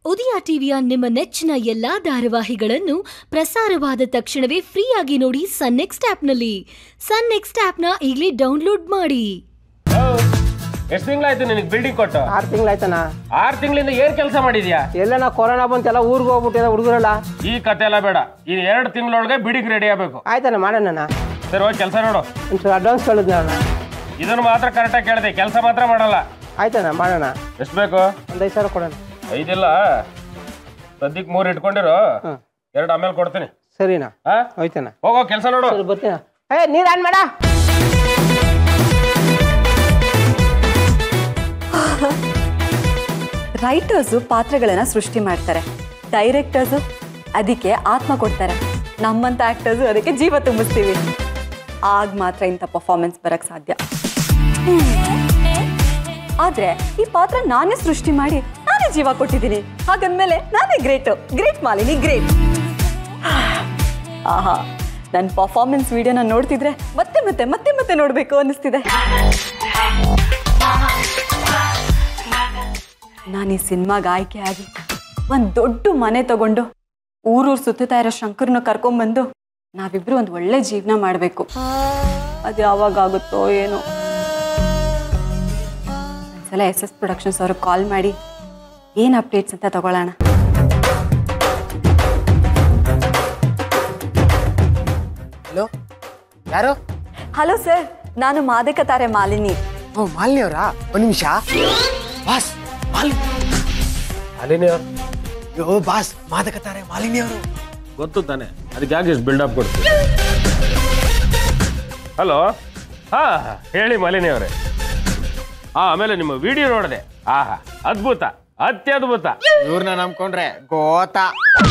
ಉದಯ ಟಿವಿಯ ನಿಮ್ಮ ನೆಚ್ಚಿನ ಎಲ್ಲಾ ಧಾರಾವಾಹಿಗಳನ್ನು ಪ್ರಸಾರವಾದ ತಕ್ಷಣವೇ ಫ್ರೀಯಾಗಿ ನೋಡಿ ಸನ್ ನೆಕ್ಸ್ಟ್ ಆಪ್ನಲ್ಲಿ ಸನ್ ನೆಕ್ಸ್ಟ್ ಆಪ್ನ ಈಗಲೇ ಡೌನ್ಲೋಡ್ ಮಾಡಿ ಎಷ್ಟು ತಿಂಗಳಾಯ್ತು ನಿನಗೆ ಬಿಲ್ಡಿಂಗ್ ಕೊಟ್ಟು ಆರು ತಿಂಗಳಾಯ್ತಣ್ಣ ಆರು ತಿಂಗಳಿಂದ ಏನ್ ಕೆಲಸ ಮಾಡಿದ್ಯಾ ಎಲ್ಲನ ಕೊರೋನಾ ಬಂತೆಲ್ಲ ಊರಿಗೆ ಹೋಗ್ಬಿಟ್ಟಿದೆ ಹುಡುಗರೆಲ್ಲ ಈ ಕತೆ ಎಲ್ಲ ಬೇಡ ಈ ಎರಡು ತಿಂಗಳೊಳಗೆ ಬಿಲ್ಡಿಂಗ್ ರೆಡಿ ಆಗಬೇಕು ಆಯ್ತಣ್ಣ ಮಾಡೋಣ ಸರಿ ಹೋಗಿ ಕೆಲಸ ನೋಡು ಒಂಚೂರು ಅಡ್ವಾನ್ಸ್ ಕೇಳಿದ್ನ ಅಣ್ಣ ಇದನ್ನು ಮಾತ್ರ ಕರೆಕ್ಟಾಗಿ ಕೇಳಿದೆ ಕೆಲಸ ಮಾತ್ರ ಮಾಡಲ್ಲ ಆಯ್ತಣ್ಣ ಮಾಡೋಣ ಎಷ್ಟು ಬೇಕು ಒಂದು ಐದು ಸಾವಿರ ಕೊಡೋಣ ಐದಿಲ್ಲ ಸದ್ಯಕ್ಕೆ ಮೂರು ಇಟ್ಕೊಂಡಿರು ಹಾಂ ಎರಡು ಆಮೇಲೆ ಕೊಡ್ತೀನಿ ಸರಿನಾ ಹಾ ಹೋಯ್ತಣ್ಣ ಹೋಗೋ ಕೆಲಸ ನೋಡು ಸರಿ ಬರ್ತೀನ ಏ ನೀರು ಆನ್ ಮಾಡ ರೈಟರ್ಸು ಪಾತ್ರಗಳನ್ನ ಸೃಷ್ಟಿ ಮಾಡ್ತಾರೆ ಡೈರೆಕ್ಟರ್ಸು ಅದಕ್ಕೆ ಆತ್ಮ ಕೊಡ್ತಾರೆ ನಮ್ಮಂತ ಆಕ್ಟರ್ಸು ಅದಕ್ಕೆ ಜೀವ ತುಂಬಿಸ್ತೀವಿ ಆಗ ಮಾತ್ರ ಇಂಥ ಪರ್ಫಾರ್ಮೆನ್ಸ್ ಬರಕ್ ಸಾಧ್ಯ ಆದ್ರೆ ಈ ಪಾತ್ರ ನಾನೇ ಸೃಷ್ಟಿ ಮಾಡಿ ನಾನೇ ಜೀವ ಕೊಟ್ಟಿದ್ದೀನಿ ಹಾಗಂದ್ಮೇಲೆ ನಾನೇ ಗ್ರೇಟು ಗ್ರೇಟ್ ಮಾಲಿನಿ ಗ್ರೇಟ್ ಆಹಾ ನನ್ನ ಪರ್ಫಾರ್ಮೆನ್ಸ್ ವಿಡಿಯೋನ ನೋಡ್ತಿದ್ರೆ ಮತ್ತೆ ಮತ್ತೆ ಮತ್ತೆ ಮತ್ತೆ ನೋಡಬೇಕು ಅನ್ನಿಸ್ತಿದೆ ನಾನು ಈ ಸಿನಿಮಾಗೆ ಆಯ್ಕೆ ಆಗಿ ಒಂದು ದೊಡ್ಡ ಮನೆ ತಗೊಂಡು ಊರೂರು ಸುತ್ತುತ್ತಾ ಇರೋ ಶಂಕರ್ನ ಕರ್ಕೊಂಬಂದು ನಾವಿಬ್ರು ಒಂದು ಒಳ್ಳೆ ಜೀವನ ಮಾಡಬೇಕು ಅದು ಯಾವಾಗ ಆಗುತ್ತೋ ಏನೋ ಒಂದ್ಸಲ ಎಸ್ ಎಸ್ ಪ್ರೊಡಕ್ಷನ್ಸ್ ಅವ್ರಿಗೆ ಕಾಲ್ ಮಾಡಿ ಏನು ಅಪ್ಡೇಟ್ಸ್ ಅಂತ ತಗೊಳ್ಳೋಣ ಹಲೋ ಯಾರು ಹಲೋ ಸರ್ ನಾನು ಮಾದಕ ತಾರೆ ಮಾಲಿನಿ ಓ ಮಾಲಿನಿ ಅವರಾ ಒಂದು ನಿಮಿಷ ಬಾಸ್ ಮಾಲಿನಿ ಅಲ್ಲಿನೇ ಅಯ್ಯೋ ಬಾಸ್ ಮಾದಕತ್ತಾರೆ ಮಾಲಿನಿ ಅವರು ಗೊತ್ತು ತಾನೆ ಅದಕ್ಕೆ ಯಾಕೆ ಇಷ್ಟು ಬಿಲ್ಡಪ್ ಕೊಡ್ತೀವಿ ಹಲೋ ಹಾ ಹೇಳಿ ಮಾಲಿನಿ ಅವರೇ ಹಾ ಆಮೇಲೆ ನಿಮ್ಮ ವಿಡಿಯೋ ನೋಡಿದೆ ಆಹಾ ಅದ್ಭುತ ಅತ್ಯದ್ಭುತ ಇವ್ರನ್ನ ನಂಬ್ಕೊಂಡ್ರೆ ಗೋತಾ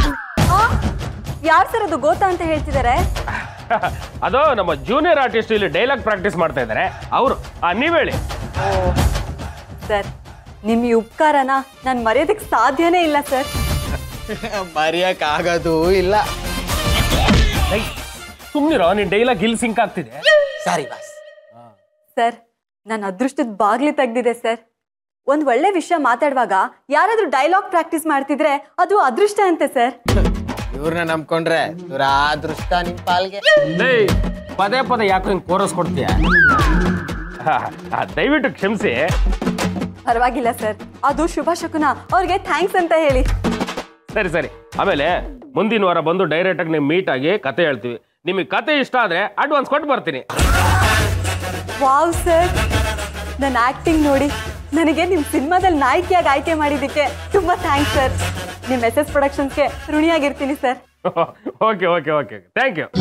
ಯಾರು ಸರ್ ಅದು ಗೋತಾ ಅಂತ ಹೇಳ್ತಿದ್ದಾರೆ ಅದು ನಮ್ಮ ಜೂನಿಯರ್ ಆರ್ಟಿಸ್ಟ್ ಇಲ್ಲಿ ಡೈಲಾಗ್ ಪ್ರಾಕ್ಟೀಸ್ ಮಾಡ್ತಾ ಇದ್ದಾರೆ ಅವರು ನೀವ್ ಹೇಳಿ ಸರ್ ನಿಮ್ಮ ಈ ಉಪಕಾರನ ನಾನು ಮರೆಯೋದಕ್ಕೆ ಸಾಧ್ಯನೇ ಇಲ್ಲ ಸರ್ ಮರೆಯಕ್ ಆಗೋದು ಇಲ್ಲ ಸುಮ್ನಿರೋ ನೀನ್ ಡೈಲಾಗ್ ಇಲ್ಲಿ ಸಿಂಕ್ ಆಗ್ತಿದೆ ಸಾರಿ ಬಾಸ್ ಸರ್ ನನ್ನ ಅದೃಷ್ಟದ ಬಾಗ್ಲಿ ತೆಗ್ದಿದೆ ಸರ್ ಒಂದು ಒಳ್ಳೆ ವಿಷಯ ಮಾತಾಡುವಾಗ ಯಾರಾದ್ರೂ ಡೈಲಾಗ್ ಪ್ರಾಕ್ಟೀಸ್ ಮಾಡ್ತಿದ್ರೆ ಅದು ಅದೃಷ್ಟ ಅಂತೆ ಸರ್ ಇವ್ರನ್ನ ನಂಬ್ಕೊಂಡ್ರೆ ದುರಾದೃಷ್ಟ ನಿಮ್ ಪಾಲ್ಗೆ ಏಯ್, ಪದೇ ಪದೇ ಯಾಕೆ ಹಿಂಗೆ ಕೋರಸ್ ಕೊಡ್ತೀಯ ಹಾ, ಹಾ, ದಯವಿಟ್ಟು ಕ್ಷಮಿಸಿ ಪರವಾಗಿಲ್ಲ ಸರ್ ಅದು ಶುಭ ಶಕುನ ಅವ್ರಿಗೆ ಥ್ಯಾಂಕ್ಸ್ ಅಂತ ಹೇಳಿ ಸರಿ ಸರಿ ಆಮೇಲೆ ಮುಂದಿನ ವಾರ ಬಂದು ಡೈರೆಕ್ಟ್ ಆಗಿ ನೀವು ಮೀಟ್ ಆಗಿ ಕತೆ ಹೇಳ್ತೀವಿ ನಿಮಗೆ ಕತೆ ಇಷ್ಟ ಆದ್ರೆ ಅಡ್ವಾನ್ಸ್ ಕೊಟ್ಟು ಬರ್ತೀನಿ ವಾವ್ ಸರ್ ನನ್ನ ಆಕ್ಟಿಂಗ್ ನೋಡಿ ನನಗೆ ನಿಮ್ಮ ಸಿನಿಮಾದಲ್ಲಿ ನಾಯಕಿಯಾಗಿ ಆಯ್ಕೆ ಮಾಡಿದ್ದಕ್ಕೆ ತುಂಬಾ ಥ್ಯಾಂಕ್ಸ್ ಸರ್ ನಿಮ್ಮ ಎಸ್ ಎಸ್ ಪ್ರೊಡಕ್ಷನ್ಸ್ಗೆ ಋಣಿಯಾಗಿರ್ತೀನಿ sir okay okay okay thank you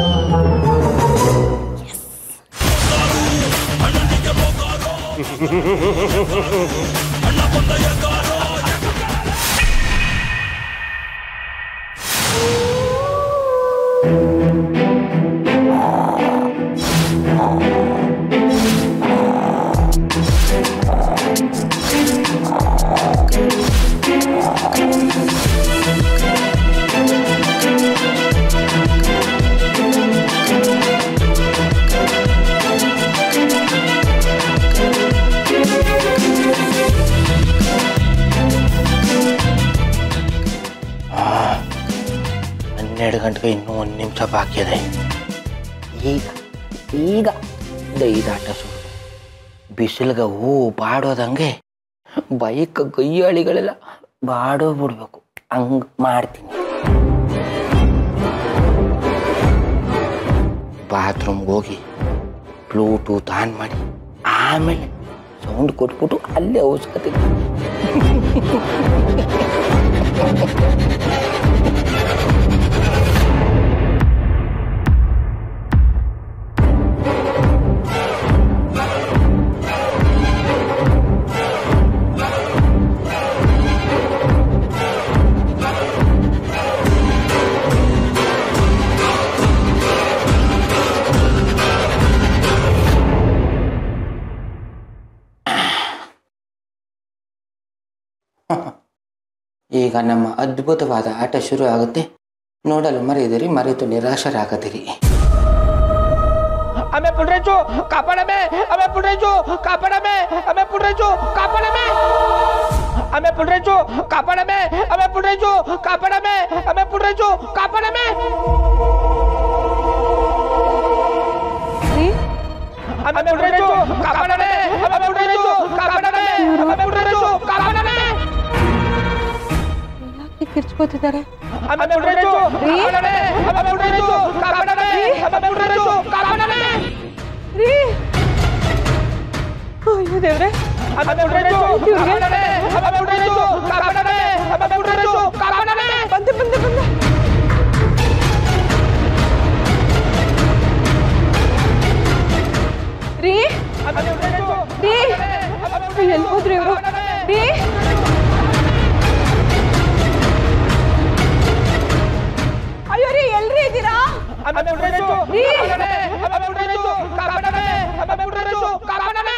ಹನ್ನೆರಡು ಗಂಟೆಗೆ ಇನ್ನೂ ಒಂದು ನಿಮಿಷ ಬಾಕಿ ಇದೆ ಈಗ ಈಗ ದೈದಾಟ ಶುರು ಬಿಸಿಲಿಗೆ ಹೂ ಬಾಡೋದಂಗೆ ಬೈಕ್ ಗೈಯಾಳಿಗಳೆಲ್ಲ ಬಾಡೋ ಬಿಡ್ಬೇಕು ಹಂಗೆ ಮಾಡ್ತೀನಿ ಬಾತ್ರೂಮ್ಗೆ ಹೋಗಿ ಬ್ಲೂಟೂತ್ ಆನ್ ಮಾಡಿ ಆಮೇಲೆ ಸೌಂಡ್ ಕೊಟ್ಬಿಟ್ಟು ಅಲ್ಲೇ ಔಷಧಿ ಈಗ ನಮ್ಮ ಅದ್ಭುತವಾದ ಆಟ ಶುರು ಆಗುತ್ತೆ ನೋಡಲು ಮರೆಯದಿರಿ ಮರೆತು ನಿರಾಶರಾಗದಿರಿ ಆಮೆ ಪುಡ್ರೇಜು ಕಾಪಾಡಮೆ ಆಮೆ ಪುಡ್ರೇಜು ಕಾಪಾಡಮೆ ಆಮೆ ಪುಡ್ರೇಜು ಕಾಪಾಡಮೆ ಆಮೆ ಪುಡ್ರೇಜು ಕಾಪಾಡಮೆ ಪುಟ್ರೇಜು ಕಾಪಾಡಮೆ ಅಮ್ಮೆ ಪುಟ್ರೇಜು ಕಾಪಾಡಮೆ ಅಮ್ಮೆ ಪುಟ್ರೇಜು ಕಾಪಾಡಮೆ ಅಮ್ಮೆ ಪುಟ್ರೇಜು ಕಾಪಾಡಮೆ ಅಮ್ಮೆ ಪುಟ್ರೇಜು ಕಾಪಾಡಮೆ ಯಾಕೆ ಕಿರ್ಚ್ಕೋತಿದ್ದಾರೆ ಅಮ್ಮೆ ಪುಟ್ರೇಜು ಕಾಪಾಡಮೆ ಅಮ್ಮೆ ಪುಟ್ರೇಜು ಕಾಪಾಡಮೆ ಅಮ್ಮೆ ಪುಟ್ರೇಜು ಕಾಪಾಡಮೆ ರೀ ಅಯ್ಯೋ ದೇವ್ರೆ ಅಮ್ಮೆ ಪುಟ್ರೇಜು ಕಾಪಾಡಮೆ ಅಮ್ಮೆ ಪುಟ್ರೇಜು ಕಾಪಾಡಮೆ ಅಮ್ಮೆ ಪುಟ್ರೇಜು ಕಾಪಾಡಮೆ ಬಂದೆ ಬಂದೆ ಬಂದೆ ರೀ ಅಮ್ಮೆ ಪುಟ್ರೇಜು ರೀ ಎಲ್ಲಿ ಹೋದ್ರಿ ಇವರು ರೀ ಅಯ್ಯೋ ರೀ ಎಲ್ರಿ ಇದ್ದೀರಾ ಅಮ್ಮೆ ಪುಟ್ರೇಜು ರೀ ಅಮ್ಮೆ ಪುಟ್ರೇಜು ಕಾಪಾಡಮೆ ಅಮ್ಮೆ ಪುಟ್ರೇಜು ಕಾಪಾಡಮೆ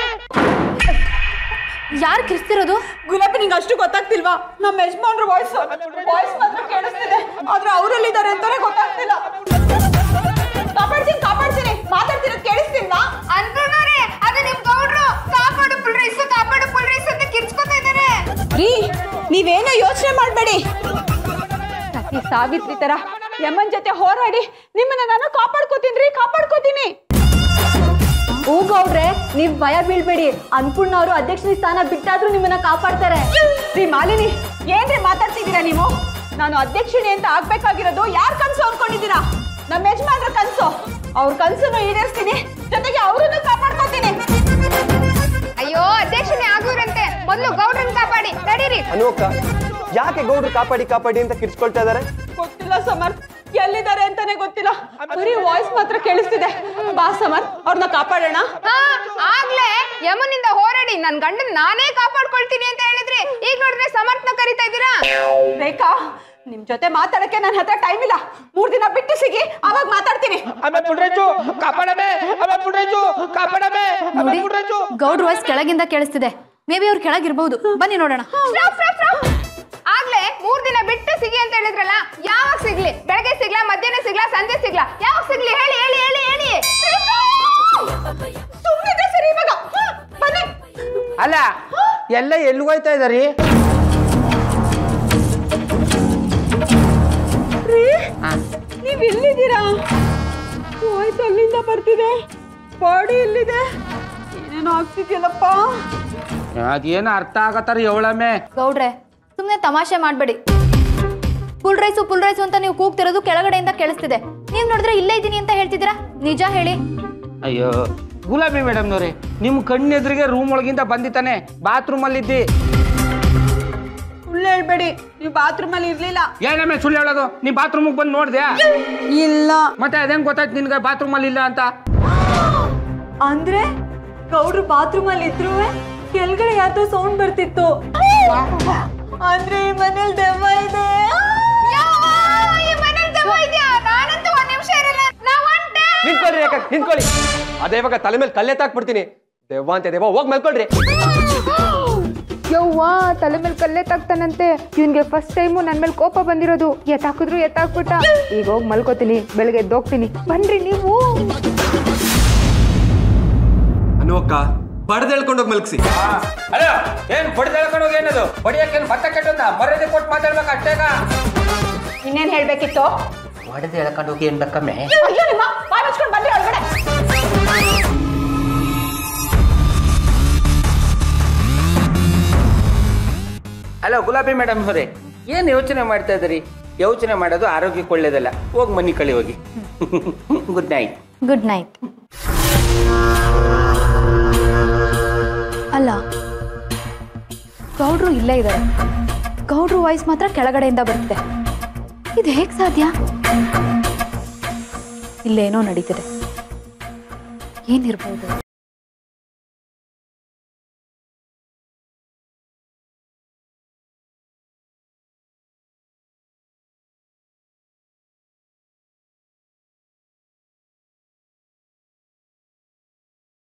ಯಾರು ಕಿರ್ಸ್ತಿರೋದು ಗುಲಾಬಿ ನಿಂಗೆ ಅಷ್ಟು ಗೊತ್ತಾಗ್ತಿಲ್ವಾ ನಮ್ಮ ಯಜಮಾನ್ರ ವಾಯ್ಸ್ ವಾಯ್ಸ್ ಮಾತ್ರ ಕೇಳಿಸ್ತಿದೆ ಆದ್ರೆ ಅವರಲ್ಲಿದ್ದಾರೆ ಅಂತಾನೆ ಗೊತ್ತಾಗ್ತಿಲ್ಲ ಕಾಪಾಡ್ತೀನಿ ಕಾಪಾಡ್ತೀನಿ ಮಾತಾಡ್ತಿರೋದು ಕೇಳಿಸ್ತಿಲ್ವಾ ಅನ್ಕೊಂಡವ್ರೆ ಅದು ನಿಮ್ ಗೌಡ್ರು ಕಾಪಾಡು ಫುಲ್ ರೈಸ್ ಕಾಪಾಡು ಫುಲ್ ರೈಸ್ ಅಂತ ಕಿರ್ಚ್ಕೊತಾ ಇದಾರೆ ರೀ ನೀವೇನೋ ಯೋಚನೆ ಮಾಡಬೇಡಿ ಸತಿ ಸಾವಿತ್ರಿ ತರ ಯಮನ್ ಜೊತೆ ಹೋರಾಡಿ ನಿಮ್ಮನ್ನ ನಾನು ಕಾಪಾಡ್ಕೋತೀನಿ ರೀ ಕಾಪಾಡ್ಕೋತೀನಿ ಹೂ ಗೌಡ್ರೆ ನೀವ್ ಭಯ ಬೀಳ್ಬೇಡಿ ಅನ್ಪೂರ್ಣ ಅವರು ಅಧ್ಯಕ್ಷನ ಸ್ಥಾನ ಬಿಟ್ಟಾದ್ರೂ ನಿಮ್ಮನ್ನ ಕಾಪಾಡ್ತಾರೆ ರೀ ಮಾಲಿನಿ ಏನ್ರಿ ಮಾತಾಡ್ತಿದ್ದೀರಾ ನೀವು ನಾನು ಅಧ್ಯಕ್ಷಿಣಿ ಅಂತ ಆಗ್ಬೇಕಾಗಿರೋದು ಯಾರ್ ಕನ್ಸು ಅನ್ಕೊಂಡಿದ್ದೀರಾ ನಮ್ಮ ಯಜಮಾನ್ರ ಕನ್ಸು ಅವ್ರ ಕನ್ಸನ್ನು ಈಡೇರಿಸ್ತೀನಿ ಜೊತೆಗೆ ಅವರನ್ನು ಕಾಪಾಡ್ಕೋತೀನಿ ಅಯ್ಯೋ ಅಧ್ಯಕ್ಷನೇ ಆಗೋರಂತೆ ಮೊದಲು ಗೌಡ್ರನ್ ಕಾಪಾಡಿ ನಡೀರಿ ಅನುವಕ್ಕ ಯಾಕೆ ಗೌಡ್ರು ಕಾಪಾಡಿ ಕಾಪಾಡಿ ಅಂತ ಕಿರ್ಚ್ಕೊಳ್ತಾ ಇದಾರೆ ಗೊತ್ತಿಲ್ಲ ಸಮರ್ಥ್ ಎಲ್ಲಿದ್ದಾರೆ ಅಂತಾನೆ ಗೊತ್ತಿಲ್ಲ ಬರೀ ವಾಯ್ಸ್ ಮಾತ್ರ ಕೇಳಿಸ್ತಿದೆ ಬಾ ಸಮರ್ಥ್ ಅವ್ರನ್ನ ಕಾಪಾಡೋಣ ಹಾ ಆಗ್ಲೇ ಯಮನಿಂದ ಹೋರಾಡಿ ನನ್ ಗಂಡನ್ ನಾನೇ ಕಾಪಾಡ್ಕೊಳ್ತೀನಿ ಅಂತ ಹೇಳಿದ್ರಿ ಈಗ ನೋಡಿದ್ರೆ ಸಮರ್ಥನ ಕರಿತಾ ಇದ್ದೀರಾ ರೇಖಾ ನಿಮ್ ಜೊತೆ ಮಾತಾಡಕ್ಕೆ ನನ್ನ ಹತ್ರ ಟೈಮ್ ಇಲ್ಲ ಮೂರ್ ದಿನ ಬಿಟ್ಟು ಸಿಗಿ ಅವಾಗ ಮಾತಾಡ್ತೀನಿ ಅಮ್ಮೆ ಪುಟ್ರೇಜು ಕಾಪಾಡಮೆ ಅಮ್ಮೆ ಪುಟ್ರೇಜು ಕಾಪಾಡಮೆ ಅಮ್ಮೆ ನೋಡಿ ಪುಟ್ರೇಜು ಗೌಡ್ರ ವಾಯ್ಸ್ ಕೆಳಗಿಂದ ಕೇಳಿಸ್ತಿದೆ ಮೇ ಬಿ ಅವ್ರು ಕೆಳಗಿರ್ಬಹುದು ಬನ್ನಿ ನೋಡೋಣ ಸ್ಟಾಪ್ ಸ್ಟಾಪ್ ಸ್ಟಾಪ್ ಆಗ್ಲೇ ಮೂರ್ ದಿನ ಬಿಟ್ಟು ಸಿಗಿ ಅಂತ ಹೇಳಿದ್ರಲ್ಲ ಯಾವಾಗ ಸಿಗ್ಲಿ ಬೆಳಗ್ಗೆ ಸಿಗ್ಲಾ ಮಧ್ಯಾಹ್ನ ಸಿಗ್ಲಾ ಸಂಜೆ ಸಿಗ್ಲಾ ಯಾವಾಗ ಸಿಗ್ಲಿ ಹೇಳಿ ಹೇಳಿ ಹೇಳಿ ಹೇಳಿ ಸುಮ್ಮನೆ ಸರಿ ಇವಾಗ ಹ್ಮ್, ಬನ್ನಿ ಅಲ್ಲ ಎಲ್ಲ ಎಲ್ಲಿಗೆ ಹೋಯ್ತಾ ಇದಾರಿ ನೀವ್ ಎಲ್ಲಿದ್ದೀರಾ ವಾಯ್ಸ್ ಅಲ್ಲಿಂದ ಬರ್ತಿದೆ ಬಾಡಿ ಇಲ್ಲಿದೆ ಏನೇನೋ ಆಗ್ತಿದ್ಯಲ್ಲಪ್ಪ ಅದೇನು ಅರ್ಥ ಆಗತ್ತಾರ ಎವಳಮ್ಮೆ ಗೌಡ್ರೆ ಸುಮ್ಮನೆ ತಮಾಷೆ ಮಾಡಬೇಡಿ ಫುಲ್ ರೈಸು ಫುಲ್ ರೈಸು ಅಂತ ನೀವು ಕೂಗ್ತಿರೋದು ಕೆಳಗಡೆಯಿಂದ ಕೇಳಿಸ್ತಿದೆ ನೀವು ನೋಡಿದ್ರೆ ಇಲ್ಲೇ ಇದ್ದೀನಿ ಅಂತ ಹೇಳ್ತಿದ್ದೀರಾ ನಿಜ ಹೇಳಿ ಅಯ್ಯೋ ಗುಲಾಬಿ ಮೇಡಮ್ನವ್ರೆ ನಿಮ್ಮ ಕಣ್ಣೆದುರಿಗೆ ರೂಮ್ ಒಳಗಿಂದ ಬಂದಿತ್ತಾನೆ ಬಾತ್ರೂಮ್ ಅಲ್ಲಿ ಇದ್ದಿ ಸುಳ್ಳು ಹೇಳ್ಬೇಡಿ ನೀವು ಬಾತ್ರೂಮ್ ಅಲ್ಲಿ ಇರ್ಲಿಲ್ಲ ಏನಮ್ಮೆ ಸುಳ್ಳು ಹೇಳೋದು ನೀ ಬಾತ್ರೂಮಿಗೆ ಬಂದು ನೋಡ್ದ್ಯಾ ಇಲ್ಲ ಮತ್ತೆ ಅದೇನ್ ಗೊತ್ತಾಯ್ತು ನಿನ್ಗೆ ಬಾತ್ರೂಮ್ ಅಲ್ಲಿ ಇಲ್ಲ ಅಂತ ಅಂದ್ರೆ ಗೌಡ್ರು ಬಾತ್ರೂಮ್ ಅಲ್ಲಿ ಇದ್ರು ಕೆಳಗಡೆ ಯಾರ್ದೋ ಸೌಂಡ್ ಬರ್ತಿತ್ತು ಅಂದ್ರೆ ಈ ಮನೇಲಿ ದೆವ್ವ ಇದೆ ಯವ್ವಾ, ಈ ಮನೇಲ್ ದೆವ್ವ ಇದ್ಯಾ? ನಾನಂತೂ ಒಂದ್ ನಿಮಿಷ ಇರಲ್ಲ ನಾ ಹೊಂಟೆ ನಿಂತ್ಕೊಳ್ರಿ ಯಾಕೆ ನಿಂತ್ಕೊಳ್ಳಿ ಅದೇ ಇವಾಗ ತಲೆ ಮೇಲೆ ಕಲ್ಲೆ ತಾಕ್ಬಿಡ್ತೀನಿ ದೆವ್ವ ಅಂತ ದೆವ್ವ ಹೋಗಿ ಮಲ್ಕೊಳ್ರಿ ಯವ್ವಾ ತಲೆ ಮೇಲೆ ಕಲ್ಲೇ ತಾಕ್ತಾನಂತೆ ಇವನ್ಗೆ ಫಸ್ಟ್ ಟೈಮು ನನ್ನ ಮೇಲೆ ಕೋಪ ಬಂದಿರೋದು ಎತ್ತಾಕಿದ್ರು ಎತ್ತಾಕ್ಬಿಟ್ಟ ಈಗ ಹೋಗಿ ಮಲ್ಕೋತೀನಿ ಬೆಳಗ್ಗೆ ಎದ್ದೋಗ್ತೀನಿ ಬನ್ರಿ ನೀವು ಅನುವಕ್ಕ ಬಡ್ದು ಹೇಳ್ಕೊಂಡು ಹೋಗಿ ಮಲ್ಗಿಸಿ ಅಲ್ಲ ಏನ್ ಬಡ್ದು ಹೇಳ್ಕೊಂಡು ಹೋಗಿ ಏನದು ಬಡಿಯಕ್ಕೇನು ಭತ್ತ ಕೆಟ್ಟಂದ ಮರ್ಯಾದೆ ಕೊಟ್ಟು ಮಾತಾಡ್ಬೇಕು ಅಷ್ಟೇಗ ಇನ್ನೇನ್ ಹೇಳ್ಬೇಕಿತ್ತು ಹೊಡೆದು ಎಳ್ಕೊಂಡು ಹೋಗಿ ಏನ್ ಬೇಕಮ್ಮೆ ಅಯ್ಯೋ ನಿಮ್ಮ ಬಾಯ್ ಮುಚ್ಕೊಂಡು ಬಂದ್ರಿ ಒಳಗಡೆ ಅಲ್ಲ ಗುಲಾಬಿ ಮೇಡಮ್ ಅವರೇ ಏನು ಯೋಚನೆ ಮಾಡ್ತಾ ಇದ್ದೀರಿ ಯೋಚನೆ ಮಾಡೋದು ಆರೋಗ್ಯಕ್ಕೆ ಒಳ್ಳೇದಲ್ಲ ಹೋಗಿ ಮನೆ ಕಳಿ ಹೋಗಿ ಗುಡ್ ನೈಟ್ ಗುಡ್ ನೈಟ್ ಅಲ್ಲ ಗೌಡ್ರು ಇಲ್ಲೇ ಇದ್ದಾರೆ ಗೌಡ್ರು ವಾಯ್ಸ್ ಮಾತ್ರ ಕೆಳಗಡೆಯಿಂದ ಬರ್ತಿದೆ ಇದು ಹೇಗೆ ಸಾಧ್ಯ ಇಲ್ಲೇನೋ ನಡೀತಿದೆ ಏನಿರ್ಬೋದು